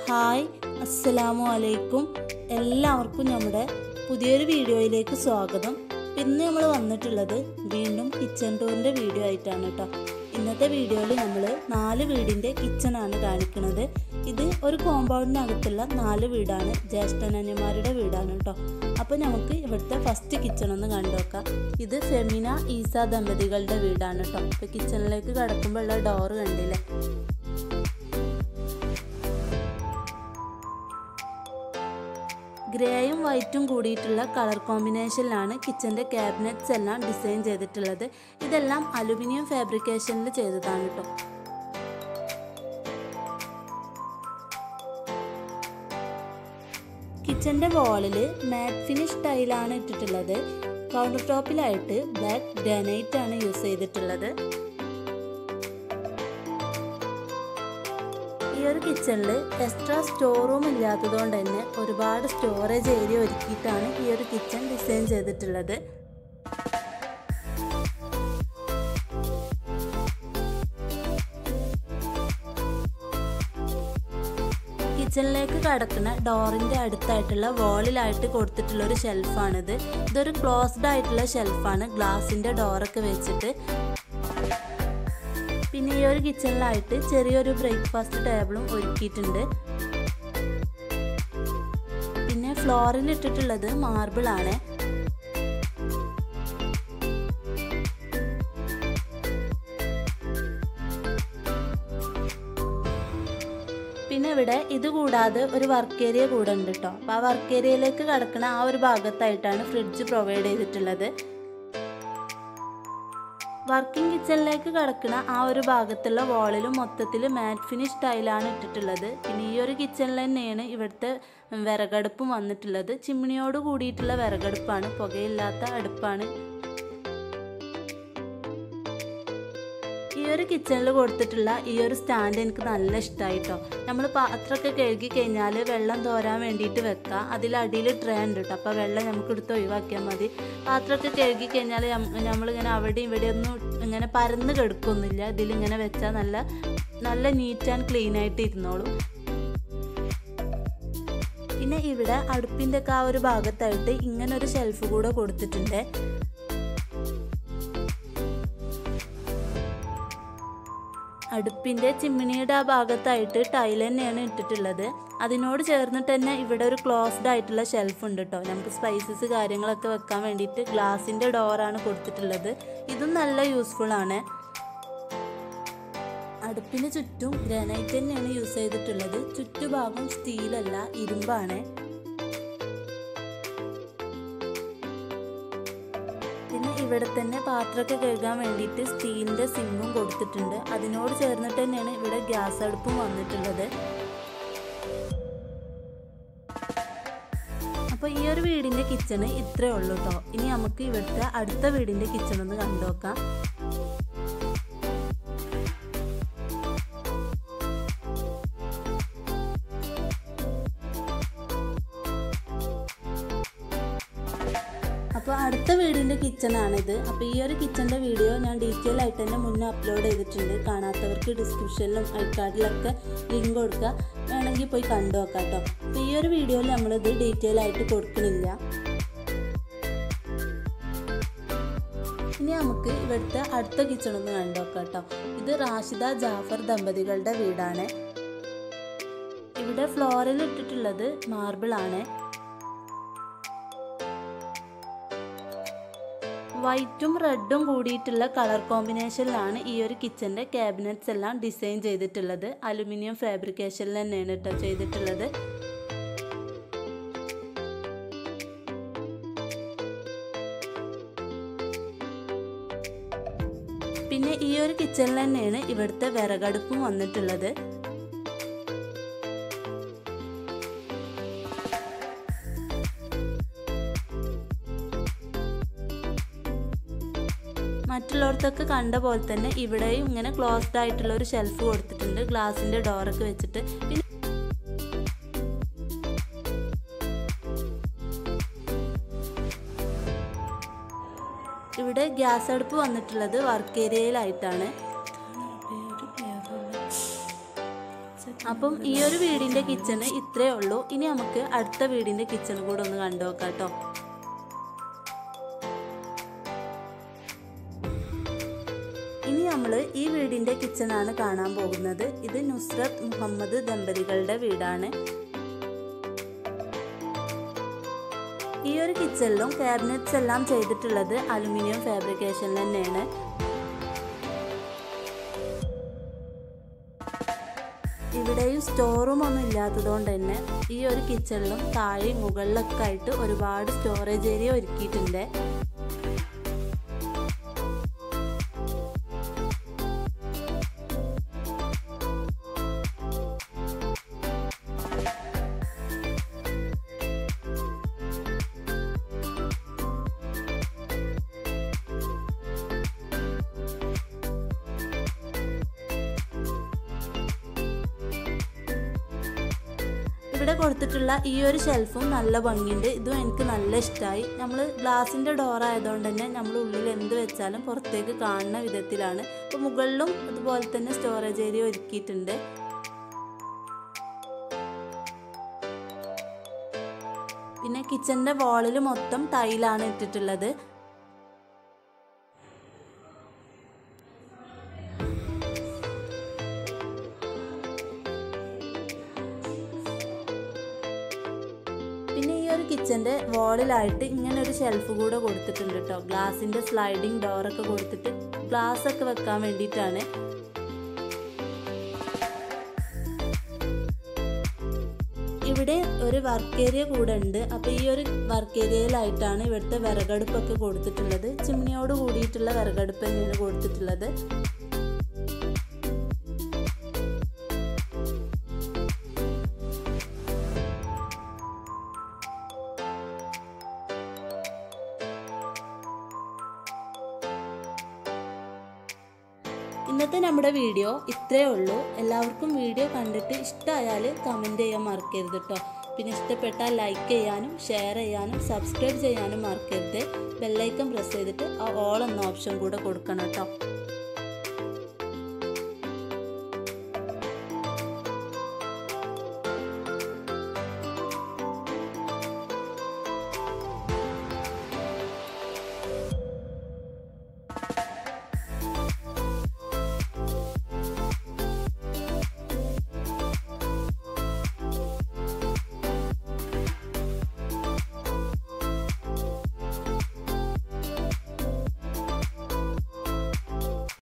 hi അസ്സലാമു അലൈക്കും എല്ലാവർക്കും നമ്മുടെ പുതിയൊരു വീഡിയോയിലേക്ക് സ്വാഗതം ഇന്ന് നമ്മൾ വന്നിട്ടുള്ളത് വീണ്ടും കിച്ചൺ ടൂറിൻ്റെ വീഡിയോ ആയിട്ടാണ് കേട്ടോ ഇന്നത്തെ വീഡിയോയിൽ നമ്മൾ നാല് വീടിൻ്റെ കിച്ചണാണ് കാണിക്കുന്നത് ഇത് ഒരു കോമ്പൗണ്ടിനകത്തുള്ള നാല് വീടാണ് ജ്യേഷ്ഠനന്യമാരുടെ വീടാണ് കേട്ടോ അപ്പോൾ നമുക്ക് ഇവിടുത്തെ ഫസ്റ്റ് കിച്ചൺ ഒന്ന് കണ്ടു നോക്കാം ഇത് ഫെമിന ഈസ ദമ്പതികളുടെ വീടാണ് കേട്ടോ അപ്പോൾ കിച്ചണിലേക്ക് കടക്കുമ്പോഴുള്ള ഡോറ് കണ്ടില്ലേ ഗ്രേയും വൈറ്റും കൂടിയിട്ടുള്ള കളർ കോമ്പിനേഷനിലാണ് കിച്ചൻ്റെ ക്യാബിനറ്റ്സ് എല്ലാം ഡിസൈൻ ചെയ്തിട്ടുള്ളത് ഇതെല്ലാം അലുമിനിയം ഫാബ്രിക്കേഷനിൽ ചെയ്തതാണ് കേട്ടോ കിച്ചൻ്റെ വാളിൽ മാറ്റ് ഫിനിഷ് ടൈലാണ് ഇട്ടിട്ടുള്ളത് കൗണ്ടർ ടോപ്പിലായിട്ട് ബ്ലാക്ക് ഗ്രാനൈറ്റ് ആണ് യൂസ് ചെയ്തിട്ടുള്ളത് ഈ ഒരു കിച്ചണിൽ എക്സ്ട്രാ സ്റ്റോർ റൂം ഇല്ലാത്തതുകൊണ്ട് തന്നെ ഒരുപാട് സ്റ്റോറേജ് ഏരിയ ഒരുക്കിയിട്ടാണ് ഈ ഒരു കിച്ചൺ ഡിസൈൻ ചെയ്തിട്ടുള്ളത് കിച്ചണിലേക്ക് കടക്കുന്ന ഡോറിൻ്റെ അടുത്തായിട്ടുള്ള വാളിലായിട്ട് കൊടുത്തിട്ടുള്ള ഒരു ഷെൽഫാണിത് ഇതൊരു ക്ലോസ്ഡ് ആയിട്ടുള്ള ഷെൽഫാണ് ഗ്ലാസിൻ്റെ ഡോറൊക്കെ വെച്ചിട്ട് പിന്നെ ഈ ഒരു കിച്ചണിലായിട്ട് ചെറിയൊരു ബ്രേക്ക്ഫാസ്റ്റ് ടേബിളും ഒരുക്കിയിട്ടുണ്ട് പിന്നെ ഫ്ലോറിൽ ഇട്ടിട്ടുള്ളത് മാർബിൾ ആണ് പിന്നെ ഇവിടെ ഇത് കൂടാതെ ഒരു വർക്ക് ഏരിയ കൂടെ ഉണ്ട് കേട്ടോ അപ്പോൾ ആ വർക്ക് ഏരിയയിലേക്ക് കടക്കുന്ന ആ ഒരു ഭാഗത്തായിട്ടാണ് ഫ്രിഡ്ജ് പ്രൊവൈഡ് ചെയ്തിട്ടുള്ളത് വർക്കിംഗ് കിച്ചണിലേക്ക് കിടക്കുന്ന ആ ഒരു ഭാഗത്തുള്ള വാളിലും മൊത്തത്തിൽ മാറ്റ് ഫിനിഷ് ടൈലാണ് ഇട്ടിട്ടുള്ളത് പിന്നെ ഈ ഒരു കിച്ചണിൽ തന്നെയാണ് ഇവിടുത്തെ വിറകടുപ്പും വന്നിട്ടുള്ളത് ചിമ്മിണിയോട് കൂടിയിട്ടുള്ള വിറകടുപ്പാണ് പുകയില്ലാത്ത അടുപ്പാണ് ഈ ഒരു കിച്ചണിൽ കൊടുത്തിട്ടുള്ള ഈ ഒരു സ്റ്റാൻഡ് എനിക്ക് നല്ല ഇഷ്ടമായിട്ടോ നമ്മൾ പാത്രമൊക്കെ കഴുകി കഴിഞ്ഞാൽ വെള്ളം തോരാൻ വേണ്ടിയിട്ട് വെക്കുക അതിലടിയിൽ ട്രേ ഉണ്ട് കേട്ടോ അപ്പോൾ വെള്ളം നമുക്ക് എടുത്ത് ഒഴിവാക്കിയാൽ മതി പാത്രമൊക്കെ കഴുകി കഴിഞ്ഞാൽ നമ്മളിങ്ങനെ അവിടെയും ഇവിടെ ഒന്നും ഇങ്ങനെ പരന്ന് കിടക്കൊന്നുമില്ല ഇതിലിങ്ങനെ വെച്ചാൽ നല്ല നല്ല നീറ്റ് ആൻഡ് ക്ലീൻ ആയിട്ട് ഇരുന്നോളും പിന്നെ ഇവിടെ അടുപ്പിൻ്റെ ഒക്കെ ആ ഒരു ഭാഗത്തായിട്ട് ഇങ്ങനെ ഒരു ഷെൽഫ് കൂടെ കൊടുത്തിട്ടുണ്ട് അടുപ്പിൻ്റെ ചിമ്മിണിയുടെ ആ ഭാഗത്തായിട്ട് ടൈൽ തന്നെയാണ് ഇട്ടിട്ടുള്ളത് അതിനോട് ചേർന്നിട്ട് തന്നെ ഇവിടെ ഒരു ക്ലോസ്ഡ് ആയിട്ടുള്ള ഷെൽഫ് ഉണ്ട് കേട്ടോ നമുക്ക് സ്പൈസസ് കാര്യങ്ങളൊക്കെ വെക്കാൻ വേണ്ടിയിട്ട് ഗ്ലാസിൻ്റെ ഡോറാണ് കൊടുത്തിട്ടുള്ളത് ഇതും നല്ല യൂസ്ഫുൾ ആണ് അടുപ്പിന് ചുറ്റും ഗ്രാനൈറ്റ് തന്നെയാണ് യൂസ് ചെയ്തിട്ടുള്ളത് ചുറ്റുഭാഗം സ്റ്റീലല്ല ഇരുമ്പാണ് പിന്നെ ഇവിടെ തന്നെ പാത്രമൊക്കെ കഴുകാൻ വേണ്ടിയിട്ട് സ്റ്റീലിൻ്റെ സിങ്കും കൊടുത്തിട്ടുണ്ട് അതിനോട് ചേർന്നിട്ട് തന്നെയാണ് ഇവിടെ ഗ്യാസ് അടുപ്പും വന്നിട്ടുള്ളത് അപ്പോൾ ഈ ഒരു വീടിൻ്റെ കിച്ചണ് ഇത്രേ ഉള്ളൂ കേട്ടോ ഇനി നമുക്ക് ഇവിടുത്തെ അടുത്ത വീടിൻ്റെ കിച്ചൺ ഒന്ന് കണ്ടു നോക്കാം അപ്പോൾ അടുത്ത വീടിൻ്റെ കിച്ചണാണിത് അപ്പോൾ ഈ ഒരു കിച്ചൻ്റെ വീഡിയോ ഞാൻ ഡീറ്റെയിൽ ആയിട്ട് തന്നെ മുന്നേ അപ്ലോഡ് ചെയ്തിട്ടുണ്ട് കാണാത്തവർക്ക് ഡിസ്ക്രിപ്ഷനിലും ഐക്കാർഡിലൊക്കെ ലിങ്ക് കൊടുക്കുക വേണമെങ്കിൽ പോയി കണ്ടു നോക്കാം കേട്ടോ അപ്പോൾ ഈ ഒരു വീഡിയോയിൽ നമ്മളിത് ഡീറ്റെയിൽ ആയിട്ട് കൊടുക്കണില്ല ഇനി നമുക്ക് ഇവിടുത്തെ അടുത്ത കിച്ചൺ ഒന്ന് കണ്ടു നോക്കാം കേട്ടോ ഇത് റാഷിദ ജാഫർ ദമ്പതികളുടെ വീടാണ് ഇവിടെ ഫ്ലോറിൽ ഇട്ടിട്ടുള്ളത് മാർബിൾ ആണ് വൈറ്റും റെഡും കൂടിയിട്ടുള്ള കളർ കോമ്പിനേഷനിലാണ് ഈ ഒരു കിച്ചൻ്റെ ക്യാബിനറ്റ്സ് എല്ലാം ഡിസൈൻ ചെയ്തിട്ടുള്ളത് അലുമിനിയം ഫാബ്രിക്കേഷനിൽ തന്നെയാണ് കേട്ടോ ചെയ്തിട്ടുള്ളത് പിന്നെ ഈ ഒരു കിച്ചണിൽ തന്നെയാണ് ഇവിടുത്തെ വിറകടുപ്പും വന്നിട്ടുള്ളത് മറ്റുള്ളവർക്കൊക്കെ കണ്ട പോലെ തന്നെ ഇവിടെയും ഇങ്ങനെ ക്ലോസ്ഡ് ആയിട്ടുള്ള ഒരു ഷെൽഫ് കൊടുത്തിട്ടുണ്ട് ഗ്ലാസിന്റെ ഡോറൊക്കെ വെച്ചിട്ട് പിന്നെ ഇവിടെ ഗ്യാസ് അടുപ്പ് വന്നിട്ടുള്ളത് വർക്ക് ഏരിയയിലായിട്ടാണ് അപ്പം ഈ ഒരു വീടിൻ്റെ കിച്ചണ് ഇത്രയേ ഉള്ളൂ ഇനി നമുക്ക് അടുത്ത വീടിൻ്റെ കിച്ചൺ കൂടെ ഒന്ന് കണ്ടു നോക്കാം കേട്ടോ ഇനി നമ്മൾ ഈ വീടിൻ്റെ കിച്ചണാണ് കാണാൻ പോകുന്നത് ഇത് നുസ്രത്ത് മുഹമ്മദ് ദമ്പതികളുടെ വീടാണ് ഈ ഒരു കിച്ചണിലും കാബിനറ്റ്സ് എല്ലാം ചെയ്തിട്ടുള്ളത് അലുമിനിയം ഫാബ്രിക്കേഷൻ തന്നെയാണ് ഇവിടെയും സ്റ്റോർ റൂം ഒന്നും ഇല്ലാത്തതുകൊണ്ട് തന്നെ ഈ ഒരു കിച്ചണിലും താഴെയും മുകളിലൊക്കെ ആയിട്ട് ഒരുപാട് സ്റ്റോറേജ് ഏരിയ ഒരുക്കിയിട്ടുണ്ട് ഇവിടെ കൊടുത്തിട്ടുള്ള ഈ ഒരു ഷെൽഫും നല്ല ഭംഗിയുണ്ട് ഇതും എനിക്ക് നല്ല ഇഷ്ടമായി നമ്മൾ ഗ്ലാസിൻ്റെ ഡോർ ആയതുകൊണ്ട് തന്നെ നമ്മൾ ഉള്ളിൽ എന്ത് വെച്ചാലും പുറത്തേക്ക് കാണുന്ന വിധത്തിലാണ് അപ്പോൾ മുകളിലും അതുപോലെ തന്നെ സ്റ്റോറേജ് ഏരിയ ഒരുക്കിയിട്ടുണ്ട് പിന്നെ കിച്ചൻ്റെ വാളിൽ മൊത്തം ടൈലാണ് ഇട്ടിട്ടുള്ളത് പിന്നെ ഈ ഒരു കിച്ചൻ്റെ വാളിലായിട്ട് ഇങ്ങനെ ഒരു ഷെൽഫ് കൂടെ കൊടുത്തിട്ടുണ്ട് കേട്ടോ ഗ്ലാസിൻ്റെ സ്ലൈഡിങ് ഡോറൊക്കെ കൊടുത്തിട്ട് ഗ്ലാസ് ഒക്കെ വെക്കാൻ വേണ്ടിയിട്ടാണ് ഇവിടെ ഒരു വർക്ക് ഏരിയ കൂടെ ഉണ്ട് അപ്പോൾ ഈ ഒരു വർക്ക് ഏരിയയിലായിട്ടാണ് ഇവിടുത്തെ വിറകടുപ്പൊക്കെ കൊടുത്തിട്ടുള്ളത് ചിമ്മിനിയോട് കൂടിയിട്ടുള്ള വിറകടുപ്പ് തന്നെയാണ് കൊടുത്തിട്ടുള്ളത് ഇന്നത്തെ നമ്മുടെ വീഡിയോ ഇത്രയേ ഉള്ളൂ എല്ലാവർക്കും വീഡിയോ കണ്ടിട്ട് ഇഷ്ടമായാൽ കമൻറ്റ് ചെയ്യാൻ മറക്കരുത് കേട്ടോ പിന്നെ ഇഷ്ടപ്പെട്ടാൽ ലൈക്ക് ചെയ്യാനും ഷെയർ ചെയ്യാനും സബ്സ്ക്രൈബ് ചെയ്യാനും മറക്കരുത് ബെല്ലൈക്കൺ പ്രസ് ചെയ്തിട്ട് ആ ഓൾ എന്ന ഓപ്ഷൻ കൂടെ കൊടുക്കണം കേട്ടോ